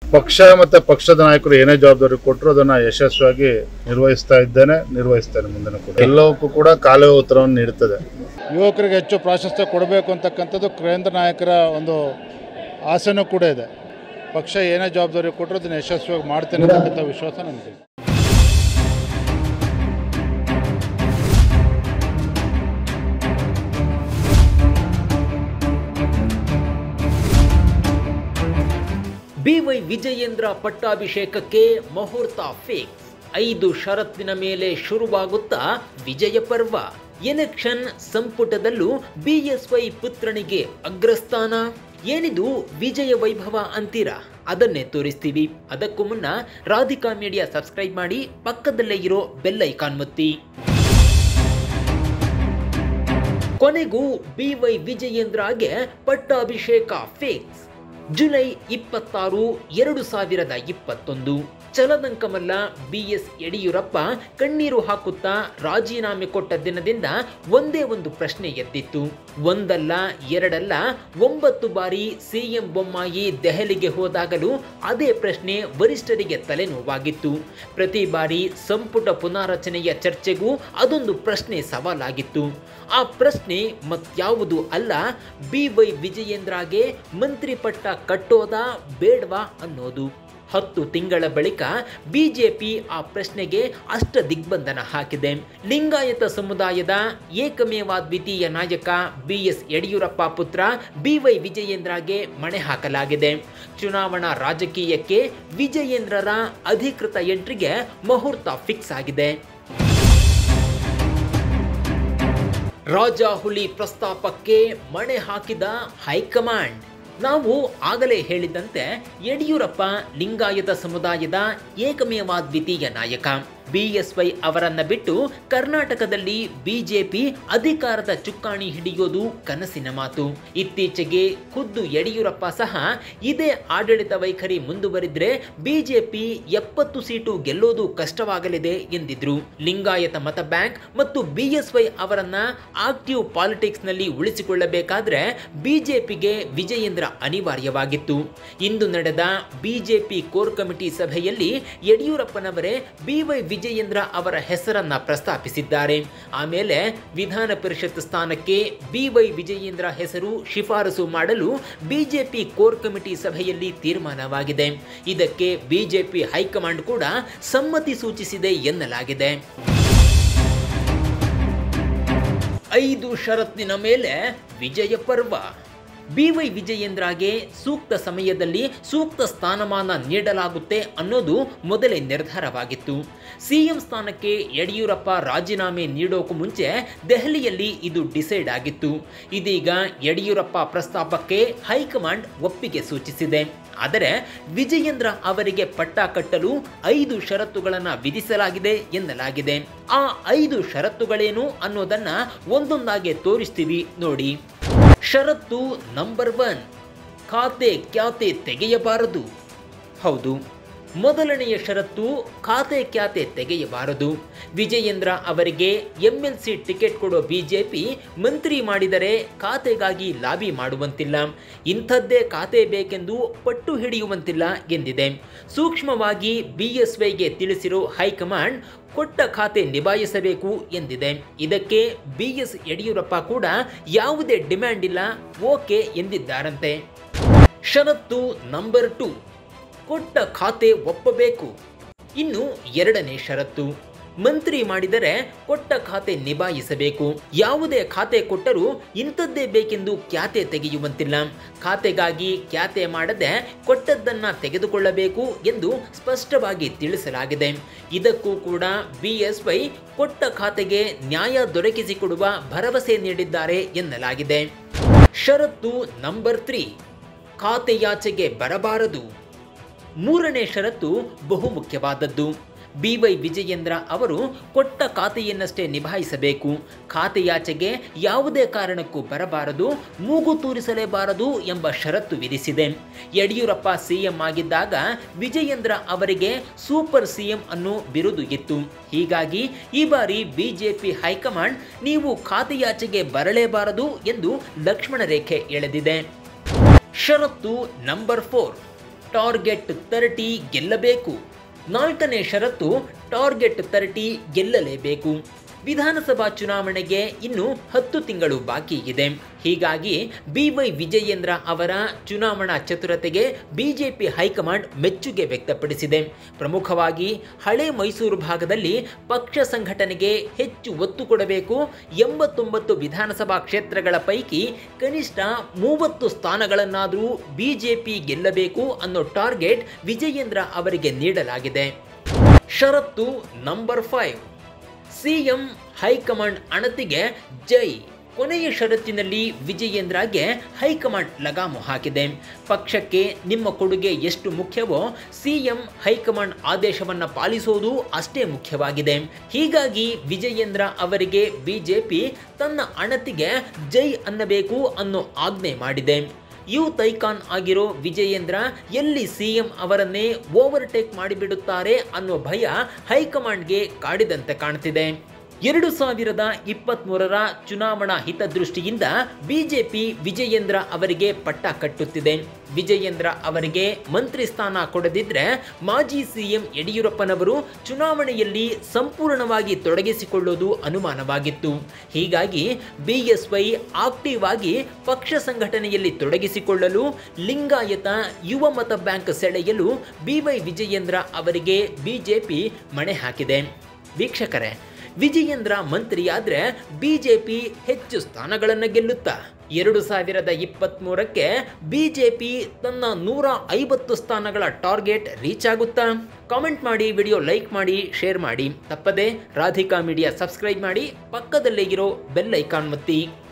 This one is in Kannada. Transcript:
ಪಕ್ಷ ಮತ್ತೆ ಪಕ್ಷದ ನಾಯಕರು ಏನೇ ಜವಾಬ್ದಾರಿ ಕೊಟ್ಟರು ಅದನ್ನ ಯಶಸ್ವಿಯಾಗಿ ನಿರ್ವಹಿಸ್ತಾ ಇದ್ದೇನೆ ನಿರ್ವಹಿಸ್ತೇನೆ ಮುಂದಿನ ಕೂಡ ಎಲ್ಲವಕ್ಕೂ ಕೂಡ ಕಾಲುವೆ ಉತ್ತರವನ್ನು ನೀಡುತ್ತದೆ ಯುವಕರಿಗೆ ಹೆಚ್ಚು ಪ್ರಾಶಸ್ತ್ಯ ಕೊಡಬೇಕು ಅಂತಕ್ಕಂಥದ್ದು ಕೇಂದ್ರ ನಾಯಕರ ಒಂದು ಆಸೆನೂ ಕೂಡ ಇದೆ ಪಕ್ಷ ಏನೇ ಜವಾಬ್ದಾರಿ ಕೊಟ್ಟರು ಅದನ್ನು ಯಶಸ್ವಿಯಾಗಿ ಮಾಡ್ತೇನೆ ಅಂತಕ್ಕಂಥ ವಿಶ್ವಾಸ ನನಗೆ ಬಿವೈ ವಿಜಯೇಂದ್ರ ಪಟ್ಟಾಭಿಷೇಕಕ್ಕೆ ಮುಹೂರ್ತ ಫಿಕ್ಸ್ ಐದು ಷರತ್ತಿನ ಮೇಲೆ ಶುರುವಾಗುತ್ತಾ ವಿಜಯ ಪರ್ವ ಎಲೆಕ್ಷನ್ ಸಂಪುಟದಲ್ಲೂ ಬಿಎಸ್ವೈ ಪುತ್ರನಿಗೆ ಅಗ್ರಸ್ಥಾನ ಏನಿದು ವಿಜಯ ವೈಭವ ಅಂತೀರಾ ಅದನ್ನೇ ತೋರಿಸ್ತೀವಿ ಅದಕ್ಕೂ ಮುನ್ನ ರಾಧಿಕಾ ಮೀಡಿಯಾ ಸಬ್ಸ್ಕ್ರೈಬ್ ಮಾಡಿ ಪಕ್ಕದಲ್ಲೇ ಇರೋ ಬೆಲ್ ಐಕಾನ್ ಒತ್ತಿ ಕೊನೆಗೂ ಬಿವೈ ವಿಜಯೇಂದ್ರಗೆ ಪಟ್ಟಾಭಿಷೇಕ ಫಿಕ್ಸ್ ಜುಲೈ ಇಪ್ಪತ್ತಾರು ಎರಡು ಸಾವಿರದ ಇಪ್ಪತ್ತೊಂದು ಚಲದಂಕಮಲ್ಲ ಬಿ ಎಸ್ ಯಡಿಯೂರಪ್ಪ ಕಣ್ಣೀರು ಹಾಕುತ್ತಾ ರಾಜೀನಾಮೆ ಕೊಟ್ಟ ದಿನದಿಂದ ಒಂದೇ ಒಂದು ಪ್ರಶ್ನೆ ಎದ್ದಿತ್ತು ಒಂದಲ್ಲ ಎರಡಲ್ಲ ಒಂಬತ್ತು ಬಾರಿ ಸಿಎಂ ಬೊಮ್ಮಾಯಿ ದೆಹಲಿಗೆ ಹೋದಾಗಲೂ ಅದೇ ಪ್ರಶ್ನೆ ವರಿಷ್ಠರಿಗೆ ತಲೆನೋವಾಗಿತ್ತು ಪ್ರತಿ ಬಾರಿ ಸಂಪುಟ ಪುನಾರಚನೆಯ ಚರ್ಚೆಗೂ ಅದೊಂದು ಪ್ರಶ್ನೆ ಸವಾಲಾಗಿತ್ತು ಆ ಪ್ರಶ್ನೆ ಮತ್ಯಾವುದು ಅಲ್ಲ ಬಿ ವೈ ವಿಜಯೇಂದ್ರಗೆ ಮಂತ್ರಿ ಪಟ್ಟ ಕಟ್ಟೋದಾ ಬೇಡವಾ ಅನ್ನೋದು ಹತ್ತು ತಿಂಗಳ ಬಳಿಕ ಬಿಜೆಪಿ ಆ ಪ್ರಶ್ನೆಗೆ ಅಷ್ಟ ದಿಗ್ಬಂಧನ ಹಾಕಿದೆ ಲಿಂಗಾಯತ ಸಮುದಾಯದ ಏಕಮೇವಾದ್ವಿತೀಯ ನಾಯಕ ಬಿ ಎಸ್ ಯಡಿಯೂರಪ್ಪ ಪುತ್ರ ಬಿ ವೈ ವಿಜಯೇಂದ್ರಗೆ ಮಣೆ ಹಾಕಲಾಗಿದೆ ಚುನಾವಣಾ ರಾಜಕೀಯಕ್ಕೆ ವಿಜಯೇಂದ್ರರ ಅಧಿಕೃತ ಎಂಟ್ರಿಗೆ ಮುಹೂರ್ತ ಫಿಕ್ಸ್ ಆಗಿದೆ ರಾಜ ಹುಲಿ ಪ್ರಸ್ತಾಪಕ್ಕೆ ಮಣೆ ಹಾಕಿದ ಹೈಕಮಾಂಡ್ ನಾವು ಆಗಲೇ ಹೇಳಿದಂತೆ ಯಡಿಯೂರಪ್ಪ ಲಿಂಗಾಯತ ಸಮುದಾಯದ ಏಕಮೇವಾದ್ವಿತೀಯ ನಾಯಕ ಬಿಎಸ್ವೈ ಅವರನ್ನ ಬಿಟ್ಟು ಕರ್ನಾಟಕದಲ್ಲಿ ಬಿಜೆಪಿ ಅಧಿಕಾರದ ಚುಕ್ಕಾಣಿ ಹಿಡಿಯೋದು ಕನಸಿನ ಮಾತು ಇತ್ತೀಚೆಗೆ ಖುದ್ದು ಯಡಿಯೂರಪ್ಪ ಸಹ ಇದೇ ಆಡಳಿತ ವೈಖರಿ ಮುಂದುವರಿದ್ರೆ ಬಿಜೆಪಿ ಎಪ್ಪತ್ತು ಸೀಟು ಗೆಲ್ಲೋದು ಕಷ್ಟವಾಗಲಿದೆ ಎಂದಿದ್ರು ಲಿಂಗಾಯತ ಮತ ಬ್ಯಾಂಕ್ ಮತ್ತು ಬಿಎಸ್ವೈ ಅವರನ್ನ ಆಕ್ಟಿವ್ ಪಾಲಿಟಿಕ್ಸ್ ನಲ್ಲಿ ಉಳಿಸಿಕೊಳ್ಳಬೇಕಾದ್ರೆ ಬಿಜೆಪಿಗೆ ವಿಜಯೇಂದ್ರ ಅನಿವಾರ್ಯವಾಗಿತ್ತು ಇಂದು ನಡೆದ ಬಿಜೆಪಿ ಕೋರ್ ಕಮಿಟಿ ಸಭೆಯಲ್ಲಿ ಯಡಿಯೂರಪ್ಪನವರೇ ಬಿವೈ ವಿಜಯೇಂದ್ರ ಅವರ ಹೆಸರನ್ನ ಪ್ರಸ್ತಾಪಿಸಿದ್ದಾರೆ ಆಮೇಲೆ ವಿಧಾನ ಪರಿಷತ್ ಸ್ಥಾನಕ್ಕೆ ಬಿವೈ ವಿಜಯೇಂದ್ರ ಹೆಸರು ಶಿಫಾರಸು ಮಾಡಲು ಬಿಜೆಪಿ ಕೋರ್ ಕಮಿಟಿ ಸಭೆಯಲ್ಲಿ ತೀರ್ಮಾನವಾಗಿದೆ ಇದಕ್ಕೆ ಬಿಜೆಪಿ ಹೈಕಮಾಂಡ್ ಕೂಡ ಸಮ್ಮತಿ ಸೂಚಿಸಿದೆ ಎನ್ನಲಾಗಿದೆ ಐದು ಷರತ್ತಿನ ಮೇಲೆ ವಿಜಯ ಪರ್ವ ಬಿವೈ ವಿಜಯೇಂದ್ರಗೆ ಸೂಕ್ತ ಸಮಯದಲ್ಲಿ ಸೂಕ್ತ ಸ್ಥಾನಮಾನ ನೀಡಲಾಗುತ್ತೆ ಅನ್ನೋದು ಮೊದಲೇ ನಿರ್ಧಾರವಾಗಿತ್ತು ಸಿಎಂ ಸ್ಥಾನಕ್ಕೆ ಯಡಿಯೂರಪ್ಪ ರಾಜೀನಾಮೆ ನೀಡೋಕು ಮುಂಚೆ ದೆಹಲಿಯಲ್ಲಿ ಇದು ಡಿಸೈಡ್ ಆಗಿತ್ತು ಇದೀಗ ಯಡಿಯೂರಪ್ಪ ಪ್ರಸ್ತಾಪಕ್ಕೆ ಹೈಕಮಾಂಡ್ ಒಪ್ಪಿಗೆ ಸೂಚಿಸಿದೆ ಆದರೆ ವಿಜಯೇಂದ್ರ ಅವರಿಗೆ ಪಟ್ಟ ಕಟ್ಟಲು ಐದು ಷರತ್ತುಗಳನ್ನು ವಿಧಿಸಲಾಗಿದೆ ಎನ್ನಲಾಗಿದೆ ಆ ಐದು ಷರತ್ತುಗಳೇನು ಅನ್ನೋದನ್ನ ಒಂದೊಂದಾಗಿ ತೋರಿಸ್ತೀವಿ ನೋಡಿ ಷರತ್ತು ನಂಬರ್ ಒನ್ ಖಾತೆ ಖ್ಯಾತೆ ತೆಗೆಯಬಾರದು ಹೌದು ಮೊದಲನೆಯ ಷರತ್ತು ಖಾತೆ ಖ್ಯಾತೆ ತೆಗೆಯಬಾರದು ವಿಜಯೇಂದ್ರ ಅವರಿಗೆ ಎಂಎಲ್ಸಿ ಟಿಕೆಟ್ ಕೊಡೋ ಬಿಜೆಪಿ ಮಂತ್ರಿ ಮಾಡಿದರೆ ಖಾತೆಗಾಗಿ ಲಾಬಿ ಮಾಡುವಂತಿಲ್ಲ ಇಂಥದ್ದೇ ಖಾತೆ ಬೇಕೆಂದು ಪಟ್ಟು ಹಿಡಿಯುವಂತಿಲ್ಲ ಎಂದಿದೆ ಸೂಕ್ಷ್ಮವಾಗಿ ಬಿಎಸ್ವೈಗೆ ತಿಳಿಸಿರೋ ಹೈಕಮಾಂಡ್ ಕೊಟ್ಟ ಖಾತೆ ನಿಭಾಯಿಸಬೇಕು ಎಂದಿದೆ ಇದಕ್ಕೆ ಬಿ ಎಸ್ ಯಡಿಯೂರಪ್ಪ ಕೂಡ ಯಾವುದೇ ಡಿಮ್ಯಾಂಡ್ ಇಲ್ಲ ಓಕೆ ಎಂದಿದ್ದಾರಂತೆ ಷರತ್ತು ನಂಬರ್ ಟು ಕೊಟ್ಟ ಖಾತೆ ಒಪ್ಪಬೇಕು ಇನ್ನು ಎರಡನೇ ಷರತ್ತು ಮಂತ್ರಿ ಮಾಡಿದರೆ ಕೊಟ್ಟ ಖಾತೆ ನಿಭಾಯಿಸಬೇಕು ಯಾವುದೇ ಖಾತೆ ಕೊಟ್ಟರೂ ಇಂಥದ್ದೇ ಬೇಕೆಂದು ಖ್ಯಾತೆ ತೆಗೆಯುವಂತಿಲ್ಲ ಖಾತೆಗಾಗಿ ಖ್ಯಾತೆ ಮಾಡದೆ ಕೊಟ್ಟದ್ದನ್ನ ತೆಗೆದುಕೊಳ್ಳಬೇಕು ಎಂದು ಸ್ಪಷ್ಟವಾಗಿ ತಿಳಿಸಲಾಗಿದೆ ಇದಕ್ಕೂ ಕೂಡ ಬಿಎಸ್ವೈ ಕೊಟ್ಟ ಖಾತೆಗೆ ನ್ಯಾಯ ದೊರಕಿಸಿಕೊಡುವ ಭರವಸೆ ನೀಡಿದ್ದಾರೆ ಎನ್ನಲಾಗಿದೆ ಷರತ್ತು ನಂಬರ್ ತ್ರೀ ಖಾತೆಯಾಚೆಗೆ ಬರಬಾರದು ಮೂರನೇ ಷರತ್ತು ಬಹುಮುಖ್ಯವಾದದ್ದು ಬಿವೈ ವಿಜಯೇಂದ್ರ ಅವರು ಕೊಟ್ಟ ಖಾತೆಯನ್ನಷ್ಟೇ ನಿಭಾಯಿಸಬೇಕು ಖಾತೆಯಾಚೆಗೆ ಯಾವುದೇ ಕಾರಣಕ್ಕೂ ಬರಬಾರದು ಮೂಗು ತೂರಿಸಲೇಬಾರದು ಎಂಬ ಷರತ್ತು ವಿಧಿಸಿದೆ ಯಡಿಯೂರಪ್ಪ ಸಿಎಂ ಆಗಿದ್ದಾಗ ವಿಜಯೇಂದ್ರ ಅವರಿಗೆ ಸೂಪರ್ ಸಿಎಂ ಅನ್ನೋ ಬಿರುದು ಇತ್ತು ಹೀಗಾಗಿ ಈ ಬಾರಿ ಬಿಜೆಪಿ ಹೈಕಮಾಂಡ್ ನೀವು ಖಾತೆಯಾಚೆಗೆ ಬರಲೇಬಾರದು ಎಂದು ಲಕ್ಷ್ಮಣ ರೇಖೆ ಎಳೆದಿದೆ ಷರತ್ತು ನಂಬರ್ ಫೋರ್ ಟಾರ್ಗೆಟ್ ತರ್ಟಿ ಗೆಲ್ಲಬೇಕು ನಾಲ್ಕನೇ ಷರತ್ತು ಟಾರ್ಗೆಟ್ ತರ್ಟಿ ಗೆಲ್ಲಲೇಬೇಕು ವಿಧಾನಸಭಾ ಚುನಾವಣೆಗೆ ಇನ್ನು ಹತ್ತು ತಿಂಗಳು ಬಾಕಿ ಇದೆ ಹೀಗಾಗಿ ಬಿವೈ ವಿಜಯೇಂದ್ರ ಅವರ ಚುನಾವಣಾ ಚತುರತೆಗೆ ಬಿಜೆಪಿ ಹೈಕಮಾಂಡ್ ಮೆಚ್ಚುಗೆ ವ್ಯಕ್ತಪಡಿಸಿದೆ ಪ್ರಮುಖವಾಗಿ ಹಳೆ ಮೈಸೂರು ಭಾಗದಲ್ಲಿ ಪಕ್ಷ ಸಂಘಟನೆಗೆ ಹೆಚ್ಚು ಒತ್ತು ಕೊಡಬೇಕು ಎಂಬತ್ತೊಂಬತ್ತು ವಿಧಾನಸಭಾ ಕ್ಷೇತ್ರಗಳ ಪೈಕಿ ಕನಿಷ್ಠ ಮೂವತ್ತು ಸ್ಥಾನಗಳನ್ನಾದರೂ ಬಿಜೆಪಿ ಗೆಲ್ಲಬೇಕು ಅನ್ನೋ ಟಾರ್ಗೆಟ್ ವಿಜಯೇಂದ್ರ ಅವರಿಗೆ ನೀಡಲಾಗಿದೆ ಷರತ್ತು ನಂಬರ್ ಫೈವ್ ಸಿಎಂ ಹೈಕಮಾಂಡ್ ಅಣತಿಗೆ ಜೈ ಕೊನೆಯ ಷರತ್ತಿನಲ್ಲಿ ವಿಜಯೇಂದ್ರಗೆ ಹೈಕಮಾಂಡ್ ಲಗಾಮು ಹಾಕಿದೆ ಪಕ್ಷಕ್ಕೆ ನಿಮ್ಮ ಕೊಡುಗೆ ಎಷ್ಟು ಮುಖ್ಯವೋ ಸಿಎಂ ಹೈಕಮಾಂಡ್ ಆದೇಶವನ್ನು ಪಾಲಿಸೋದು ಅಷ್ಟೇ ಮುಖ್ಯವಾಗಿದೆ ಹೀಗಾಗಿ ವಿಜಯೇಂದ್ರ ಅವರಿಗೆ ಬಿಜೆಪಿ ತನ್ನ ಅಣತಿಗೆ ಜೈ ಅನ್ನಬೇಕು ಅನ್ನೋ ಆಜ್ಞೆ ಮಾಡಿದೆ ಯೂತ್ ಐಕಾನ್ ಆಗಿರೋ ವಿಜಯೇಂದ್ರ ಎಲ್ಲಿ ಸಿಎಂ ಅವರನ್ನೇ ಓವರ್ಟೇಕ್ ಮಾಡಿಬಿಡುತ್ತಾರೆ ಅನ್ನೋ ಭಯ ಹೈಕಮಾಂಡ್ಗೆ ಕಾಡಿದಂತೆ ಕಾಣ್ತಿದೆ ಎರಡು ಸಾವಿರದ ಇಪ್ಪತ್ತ್ಮೂರರ ಚುನಾವಣಾ ಹಿತದೃಷ್ಟಿಯಿಂದ ಬಿಜೆಪಿ ವಿಜಯೇಂದ್ರ ಅವರಿಗೆ ಪಟ್ಟ ಕಟ್ಟುತ್ತಿದೆ ವಿಜಯೇಂದ್ರ ಅವರಿಗೆ ಮಂತ್ರಿ ಸ್ಥಾನ ಕೊಡದಿದ್ರೆ ಮಾಜಿ ಸಿಎಂ ಯಡಿಯೂರಪ್ಪನವರು ಚುನಾವಣೆಯಲ್ಲಿ ಸಂಪೂರ್ಣವಾಗಿ ತೊಡಗಿಸಿಕೊಳ್ಳೋದು ಅನುಮಾನವಾಗಿತ್ತು ಹೀಗಾಗಿ ಬಿಎಸ್ವೈ ಆಕ್ಟಿವ್ ಆಗಿ ಪಕ್ಷ ಸಂಘಟನೆಯಲ್ಲಿ ತೊಡಗಿಸಿಕೊಳ್ಳಲು ಲಿಂಗಾಯತ ಯುವ ಮತ ಬ್ಯಾಂಕ್ ಸೆಳೆಯಲು ಬಿವೈ ವಿಜಯೇಂದ್ರ ಅವರಿಗೆ ಬಿಜೆಪಿ ಮಣೆ ಹಾಕಿದೆ ವೀಕ್ಷಕರೇ ವಿಜಯೇಂದ್ರ ಮಂತ್ರಿಯಾದ್ರೆ ಬಿಜೆಪಿ ಹೆಚ್ಚು ಸ್ಥಾನಗಳನ್ನು ಗೆಲ್ಲುತ್ತಾ ಎರಡು ಸಾವಿರದ ಇಪ್ಪತ್ತ್ಮೂರಕ್ಕೆ ಬಿಜೆಪಿ ತನ್ನ ನೂರ ಐವತ್ತು ಸ್ಥಾನಗಳ ಟಾರ್ಗೆಟ್ ರೀಚ್ ಆಗುತ್ತಾ ಕಾಮೆಂಟ್ ಮಾಡಿ ವಿಡಿಯೋ ಲೈಕ್ ಮಾಡಿ ಶೇರ್ ಮಾಡಿ ತಪ್ಪದೆ ರಾಧಿಕಾ ಮೀಡಿಯಾ ಸಬ್ಸ್ಕ್ರೈಬ್ ಮಾಡಿ ಪಕ್ಕದಲ್ಲೇ ಇರೋ ಬೆಲ್ ಐಕಾನ್ ಒತ್ತಿ